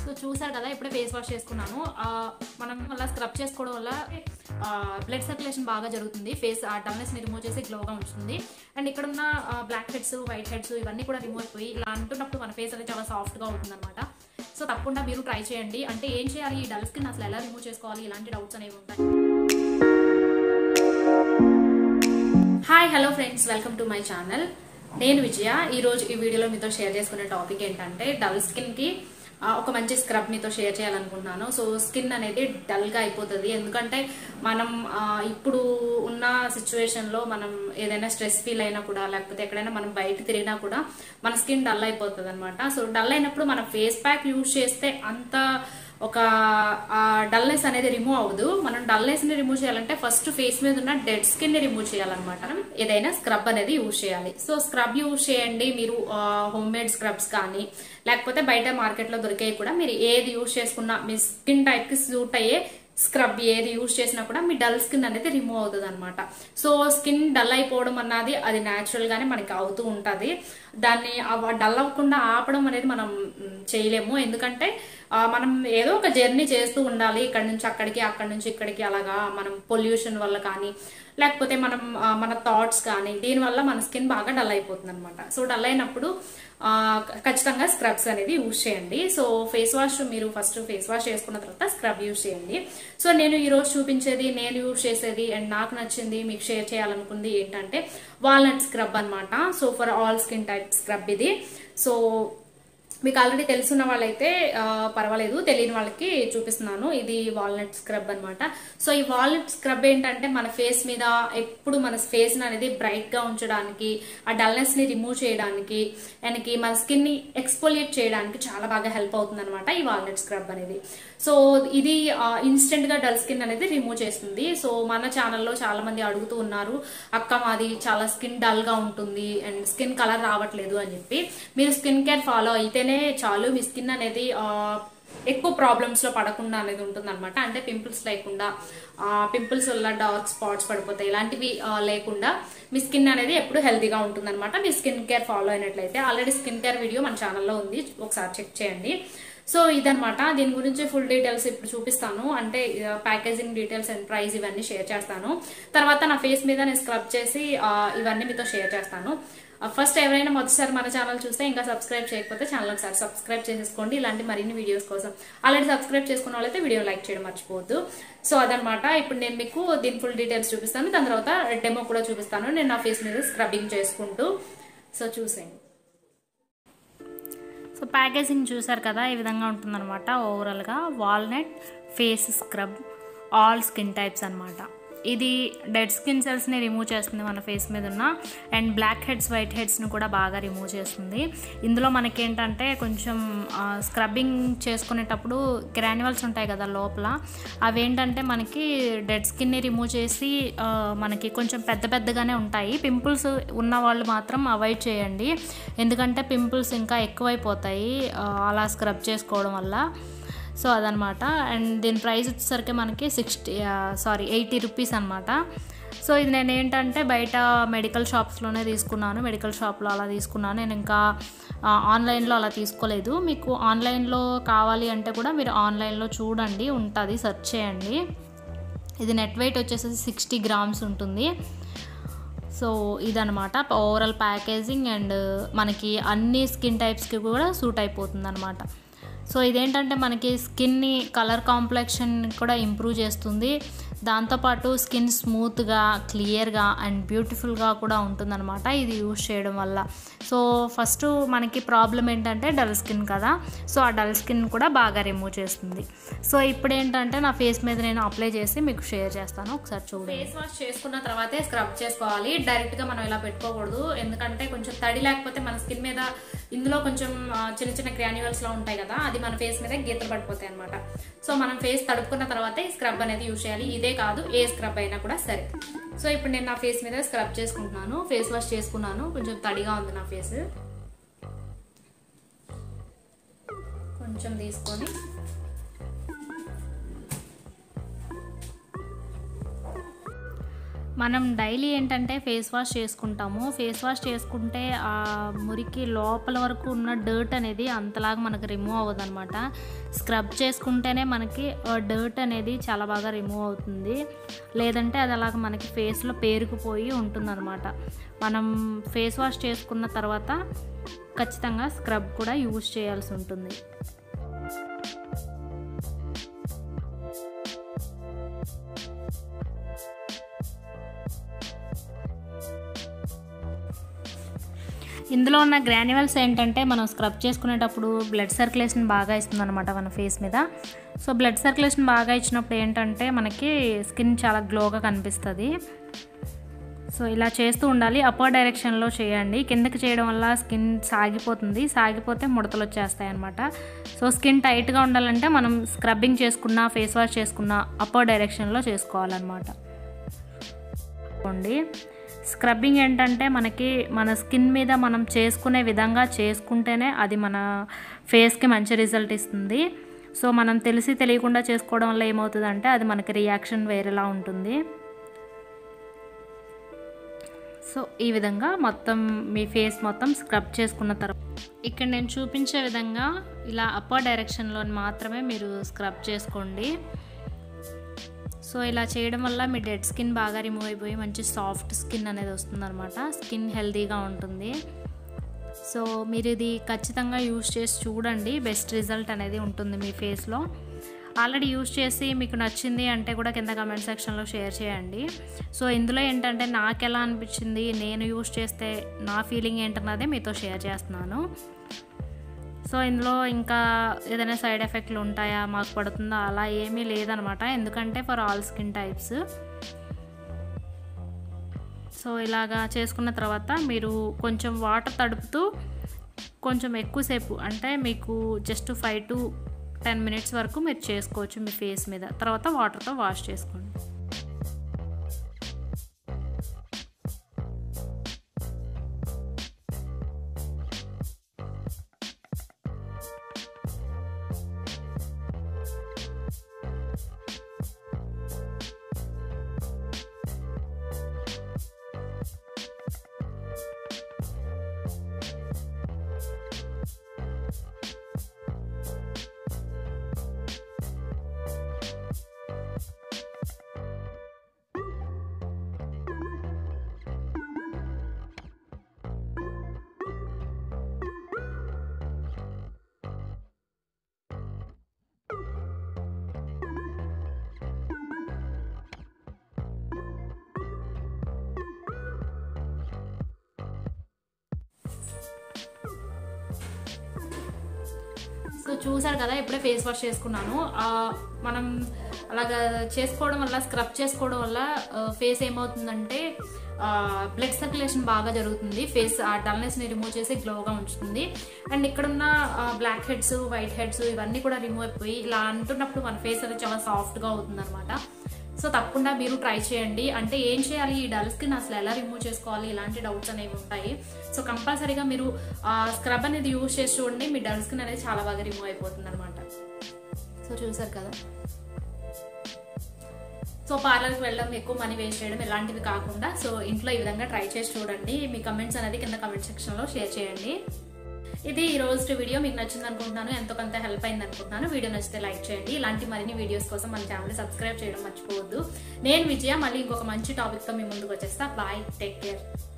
so చూసారు కదా ఇప్పుడే ఫేస్ వాష్ చేసుకున్నాను ఆ, మనం అలా స్క్రబ్ చేసుకోవడం వల్ల బ్లడ్ సర్క్యులేషన్ బాగా జరుగుతుంది ఫేస్ ఆ డల్నెస్ని రిమూవ్ చేసి గ్లోగా ఉంచుతుంది అండ్ ఇక్కడ ఉన్న బ్లాక్ హెడ్స్ వైట్ హెడ్స్ ఇవన్నీ కూడా రిమూవ్ అయిపోయి ఇలా అంటున్నప్పుడు మన ఫేస్ అనేది చాలా సాఫ్ట్గా అవుతుంది అనమాట సో తప్పకుండా మీరు ట్రై చేయండి అంటే ఏం చేయాలి ఈ డల్ స్కిన్ అసలు ఎలా రిమూవ్ చేసుకోవాలి ఇలాంటి డౌట్స్ అనేవి ఉంటాయి hi hello friends welcome to my channel నేను విజయ ఈ రోజు ఈ వీడియోలో మీతో షేర్ చేసుకునే టాపిక్ ఏంటంటే డల్ స్కిన్ కి ఆ, ఒక మంచి స్క్రబ్ మీతో షేర్ చేయాలనుకుంటున్నాను సో స్కిన్ అనేది డల్ గా అయిపోతుంది ఎందుకంటే మనం ఆ, ఇప్పుడు ఉన్న సిచ్యువేషన్ లో మనం ఏదైనా స్ట్రెస్ ఫీల్ అయినా కూడా లేకపోతే ఎక్కడైనా మనం బయట తిరిగినా కూడా మన స్కిన్ డల్ అయిపోతుంది అనమాట సో డల్ అయినప్పుడు మనం ఫేస్ ప్యాక్ యూజ్ చేస్తే అంత ఒక డల్నెస్ అనేది రిమూవ్ అవ్వదు మనం డల్నెస్ ని రిమూవ్ చేయాలంటే ఫస్ట్ ఫేస్ మీద ఉన్న డెడ్ స్కిన్ ని రిమూవ్ చేయాలన్నమాట ఏదైనా స్క్రబ్ అనేది యూజ్ చేయాలి సో స్క్రబ్ యూజ్ చేయండి మీరు హోమ్ మేడ్ స్క్రబ్స్ కానీ లేకపోతే బయట మార్కెట్ లో దొరికేవి కూడా మీరు ఏది యూజ్ చేసుకున్నా మీ స్కిన్ టైప్ కి సూట్ అయ్యే స్క్రబ్ ఏది యూజ్ చేసినా కూడా మీ డల్ స్కిన్ అనేది రిమూవ్ అవుతుంది అనమాట సో స్కిన్ డల్ అయిపోవడం అన్నది అది న్యాచురల్ గానే మనకి అవుతూ ఉంటది దాన్ని డల్ అవ్వకుండా ఆపడం అనేది మనం మ్, చేయలేము ఎందుకంటే ఆ, మనం ఏదో ఒక జర్నీ చేస్తూ ఉండాలి ఇక్కడ నుంచి అక్కడికి అక్కడి నుంచి ఇక్కడికి అలాగా మనం పొల్యూషన్ వల్ల కానీ లేకపోతే మనం ఆ, మన థాట్స్ కానీ దీనివల్ల మన స్కిన్ బాగా డల్ అయిపోతుంది అనమాట సో డల్ అయినప్పుడు ఆ, ఖచ్చితంగా స్క్రబ్స్ అనేది యూజ్ చేయండి సో ఫేస్ వాష్ మీరు ఫస్ట్ ఫేస్ వాష్ చేసుకున్న తర్వాత స్క్రబ్ యూజ్ చేయండి సో నేను ఈ రోజు చూపించేది నేను యూజ్ చేసేది అండ్ నాకు నచ్చింది మీకు షేర్ చేయాలనుకుంది ఏంటంటే వాల్నట్ స్క్రబ్ అన్నమాట so for all skin type scrub ఇది సో మీకు ఆల్రెడీ తెలుసున్న వాళ్ళైతే ఆ, పర్వాలేదు తెలియని వాళ్ళకి చూపిస్తున్నాను ఇది వాల్నట్ స్క్రబ్ అన్నమాట సో ఈ వాల్నట్ స్క్రబ్ ఏంటంటే మన ఫేస్ మీద ఎప్పుడు మన ఫేస్ అనేది బ్రైట్ గా ఉంచడానికి ఆ డల్నెస్ ని రిమూవ్ చేయడానికి మనకి మన స్కిన్ ని ఎక్స్పోలియేట్ చేయడానికి చాలా బాగా హెల్ప్ అవుతుంది అనమాట ఈ వాల్నట్ స్క్రబ్ అనేది సో ఇది ఇన్స్టెంట్ గా డల్ స్కిన్ అనేది రిమూవ్ చేస్తుంది సో మన ఛానల్లో చాలా మంది అడుగుతూ ఉన్నారు అక్క మాది చాలా స్కిన్ డల్ గా ఉంటుంది అండ్ స్కిన్ కలర్ రావట్లేదు అని చెప్పి మీరు స్కిన్ కేర్ ఫాలో అయితేనే చాలు మీ స్కిన్ అనేది ఆ, ఎక్కువ ప్రాబ్లమ్స్ లో పడకుండా అనేది ఉంటుంది అనమాట అంటే పింపుల్స్ లేకుండా పింపుల్స్ వల్ల డార్క్ స్పాట్స్ పడిపోతాయి ఇలాంటివి ఆ, లేకుండా మీ స్కిన్ అనేది ఎప్పుడు హెల్తీగా ఉంటుంది అనమాట మీ స్కిన్ కేర్ ఫాలో అయినట్లయితే ఆల్రెడీ స్కిన్ కేర్ వీడియో మన ఛానల్లో ఉంది ఒకసారి చెక్ చేయండి సో ఇదనమాట దీని గురించి ఫుల్ డీటెయిల్స్ ఇప్పుడు చూపిస్తాను అంటే ప్యాకేజింగ్ డీటెయిల్స్ అండ్ ప్రైస్ ఇవన్నీ షేర్ చేస్తాను తర్వాత నా ఫేస్ మీద నేను స్క్రబ్ చేసి ఆ, ఇవన్నీ మీతో షేర్ చేస్తాను ఫస్ట్ ఎవరైనా మొదటిసారి మన ఛానల్ చూస్తే ఇంకా సబ్స్క్రైబ్ చేయకపోతే ఛానల్ ఒకసారి సబ్స్క్రైబ్ చేసేసుకోండి ఇలాంటి మరిన్ని వీడియోస్ కోసం ఆల్రెడీ సబ్స్క్రైబ్ చేసుకున్న వాళ్ళైతే వీడియో లైక్ చేయడం మర్చిపోవద్దు సో అదనమాట ఇప్పుడు నేను మీకు దీని ఫుల్ డీటెయిల్స్ చూపిస్తాను దాని తర్వాత డెమో కూడా చూపిస్తాను నేను నా ఫేస్ మీద స్క్రబ్బింగ్ చేసుకుంటూ సో చూసేయండి సో ప్యాకేజింగ్ చూసారు కదా ఈ విధంగా ఉంటుందన్నమాట ఓవరాల్గా walnut face scrub all skin types అన్నమాట ఇది డెడ్ స్కిన్ సెల్స్ని రిమూవ్ చేస్తుంది మన ఫేస్ మీద ఉన్న అండ్ బ్లాక్ హెడ్స్ వైట్ హెడ్స్ని కూడా బాగా రిమూవ్ చేస్తుంది ఇందులో మనకేంటంటే కొంచెం స్క్రబ్బింగ్ చేసుకునేటప్పుడు గ్రాన్యువల్స్ ఉంటాయి కదా లోపల అవేంటంటే మనకి డెడ్ స్కిన్ని రిమూవ్ చేసి ఆ, మనకి కొంచెం పెద్ద పెద్దగానే ఉంటాయి పింపుల్స్ ఉన్న వాళ్ళు మాత్రం అవాయిడ్ చేయండి ఎందుకంటే పింపుల్స్ ఇంకా ఎక్కువైపోతాయి ఆ, అలా స్క్రబ్ చేసుకోవడం వల్ల సో అదనమాట అండ్ దీని ప్రైస్ వచ్చేసరికి మనకి సిక్స్టీ సారీ ఎయిటీ రూపీస్ అనమాట సో ఇది నేను ఏంటంటే బయట మెడికల్ షాప్స్లోనే తీసుకున్నాను మెడికల్ షాప్లో అలా తీసుకున్నాను నేను ఇంకా ఆ, ఆన్లైన్లో అలా తీసుకోలేదు మీకు ఆన్లైన్లో కావాలి అంటే కూడా మీరు ఆన్లైన్లో చూడండి ఉంటుంది సెర్చ్ చేయండి ఇది నెట్ వెయిట్ వచ్చేసి సిక్స్టీ గ్రామ్స్ ఉంటుంది సో ఇదనమాట ఓవరాల్ ప్యాకేజింగ్ అండ్ మనకి అన్ని స్కిన్ టైప్స్కి కూడా సూట్ అయిపోతుంది అనమాట సో ఇదేంటంటే మనకి స్కిన్ని కలర్ కాంప్లెక్షన్ కూడా ఇంప్రూవ్ చేస్తుంది దాంతోపాటు స్కిన్ స్మూత్గా క్లియర్గా అండ్ బ్యూటిఫుల్గా కూడా ఉంటుందన్నమాట ఇది యూజ్ చేయడం వల్ల సో ఫస్ట్ మనకి ప్రాబ్లం ఏంటంటే డల్ స్కిన్ కదా సో ఆ డల్ స్కిన్ కూడా బాగా రిమూవ్ చేస్తుంది సో ఇప్పుడు ఏంటంటే నా ఫేస్ మీద నేను అప్లై చేసి మీకు షేర్ చేస్తాను ఒకసారి చూడండి ఫేస్ వాష్ చేసుకున్న తర్వాతే స్క్రబ్ చేసుకోవాలి డైరెక్ట్ గా మనం ఇలా పెట్టుకోకూడదు ఎందుకంటే కొంచెం తడి లేకపోతే మన స్కిన్ మీద ఇందులో కొంచెం ఆ, చిన్న చిన్న గ్రాన్యువల్స్ లో ఉంటాయి కదా అది మన ఫేస్ మీద గీతలు పడిపోతాయి అనమాట సో మనం ఫేస్ తడుపుకున్న తర్వాతే ఈ స్క్రబ్ అనేది యూజ్ చేయాలి ఇదే కాదు ఏ స్క్రబ్ అయినా కూడా సరే సో ఇప్పుడు నేను నా ఫేస్ మీద స్క్రబ్ చేసుకుంటున్నాను ఫేస్ వాష్ చేసుకున్నాను కొంచెం తడిగా ఉంది నా ఫేస్ కొంచెం తీసుకొని మనం డైలీ ఏంటంటే ఫేస్ వాష్ చేసుకుంటాము ఫేస్ వాష్ చేసుకుంటే ఆ మురికి లోపల వరకు ఉన్న డర్ట్ అనేది అంతలాగా మనకు రిమూవ్ అవ్వదు అనమాట స్క్రబ్ చేసుకుంటేనే మనకి డర్ట్ అనేది చాలా బాగా రిమూవ్ అవుతుంది లేదంటే అది అలాగ మనకి ఫేస్లో పేరుకుపోయి ఉంటుందన్నమాట మనం ఫేస్ వాష్ చేసుకున్న తర్వాత ఖచ్చితంగా స్క్రబ్ కూడా యూజ్ చేయాల్సి ఉంటుంది ఇందులో ఉన్న గ్రాన్యువల్స్ ఏంటంటే మనం స్క్రబ్ చేసుకునేటప్పుడు బ్లడ్ సర్క్యులేషన్ బాగా ఇస్తుంది అనమాట మన ఫేస్ మీద సో బ్లడ్ సర్క్యులేషన్ బాగా ఇచ్చినప్పుడు ఏంటంటే మనకి స్కిన్ చాలా గ్లోగా కనిపిస్తుంది సో ఇలా చేస్తూ ఉండాలి అప్పర్ డైరెక్షన్లో చేయండి కిందకి చేయడం వల్ల స్కిన్ సాగిపోతుంది సాగిపోతే ముడతలు వచ్చేస్తాయి అనమాట సో స్కిన్ టైట్గా ఉండాలంటే మనం స్క్రబ్బింగ్ చేసుకున్న ఫేస్ వాష్ చేసుకున్న అప్పర్ డైరెక్షన్లో చేసుకోవాలన్నమాట చేసుకోండి స్క్రబ్బింగ్ ఏంటంటే మనకి మన స్కిన్ మీద మనం చేసుకునే విధంగా చేసుకుంటేనే అది మన ఫేస్కి మంచి రిజల్ట్ ఇస్తుంది సో మనం తెలిసి తెలియకుండా చేసుకోవడం వల్ల ఏమవుతుందంటే అది మనకి రియాక్షన్ వేరేలా ఉంటుంది సో ఈ విధంగా మొత్తం మీ ఫేస్ మొత్తం స్క్రబ్ చేసుకున్న తర్వాత ఇక్కడ నేను చూపించే విధంగా ఇలా అప్పర్ డైరెక్షన్లో మాత్రమే మీరు స్క్రబ్ చేసుకోండి సో ఇలా చేయడం వల్ల మీ డెడ్ స్కిన్ బాగా రిమూవ్ అయిపోయి మంచి సాఫ్ట్ స్కిన్ అనేది వస్తుందన్నమాట స్కిన్ హెల్తీగా ఉంటుంది సో మీరు ఇది ఖచ్చితంగా యూజ్ చేసి చూడండి బెస్ట్ రిజల్ట్ అనేది ఉంటుంది మీ ఫేస్లో ఆల్రెడీ యూజ్ చేసి మీకు నచ్చింది అంటే కూడా కింద కమెంట్ సెక్షన్లో షేర్ చేయండి సో ఇందులో ఏంటంటే నాకు ఎలా అనిపించింది నేను యూజ్ చేస్తే నా ఫీలింగ్ ఏంటన్నదే మీతో షేర్ చేస్తున్నాను సో ఇందులో ఇంకా ఏదైనా సైడ్ ఎఫెక్ట్లు ఉంటాయా మాకు పడుతుందా అలా ఏమీ లేదనమాట ఎందుకంటే for all skin types so ఇలాగా చేసుకున్న తర్వాత మీరు కొంచెం వాటర్ తడుపుతూ కొంచెం ఎక్కువసేపు అంటే మీకు just five to ten minutes వరకు మీరు చేసుకోవచ్చు మీ ఫేస్ మీద తర్వాత వాటర్తో వాష్ చేసుకోండి సో చూసారు కదా ఇప్పుడే ఫేస్ వాష్ చేసుకున్నాను ఆ, మనం అలాగా చేసుకోవడం వల్ల స్క్రబ్ చేసుకోవడం వల్ల ఫేస్ ఏమవుతుందంటే బ్లడ్ సర్క్యులేషన్ బాగా జరుగుతుంది ఫేస్ ఆ డల్నెస్ని రిమూవ్ చేసి గ్లోగా ఉంచుతుంది అండ్ ఇక్కడున్న బ్లాక్ హెడ్స్ వైట్ హెడ్స్ ఇవన్నీ కూడా రిమూవ్ అయిపోయి ఇలా అంటున్నప్పుడు మన ఫేస్ అనేది చాలా సాఫ్ట్గా అవుతుంది అనమాట సో తప్పకుండా మీరు ట్రై చేయండి అంటే ఏం చేయాలి ఈ డల్ స్కిన్ అసలు ఎలా రిమూవ్ చేసుకోవాలి ఇలాంటి డౌట్స్ అనేవి ఉంటాయి సో కంపల్సరీగా మీరు స్క్రబ్ అనేది యూజ్ చేసి చూడండి మీ డల్ స్కిన్ అనేది చాలా బాగా రిమూవ్ అయిపోతుంది అనమాట సో చూసారు కదా సో పార్లర్కి వెళ్ళడం ఎక్కువ మనీ వేస్ట్ చేయడం ఇలాంటివి కాకుండా సో ఇంట్లో ఈ విధంగా ట్రై చేసి చూడండి మీ కమెంట్స్ అనేది కింద కమెంట్ సెక్షన్లో షేర్ చేయండి ఇది ఈ రోజు వీడియో మీకు నచ్చింది అనుకుంటున్నాను ఎంతో కొంత హెల్ప్ అయింది అనుకుంటున్నాను వీడియో నచ్చితే లైక్ చేయండి ఇలాంటి మరిన్ని వీడియోస్ కోసం మన ఛానల్ సబ్స్క్రైబ్ చేయడం మర్చిపోవద్దు నేను విజయ మళ్ళీ ఇంకొక మంచి టాపిక్తో మీ ముందుకు వచ్చేస్తా బాయ్ టేక్ కేర్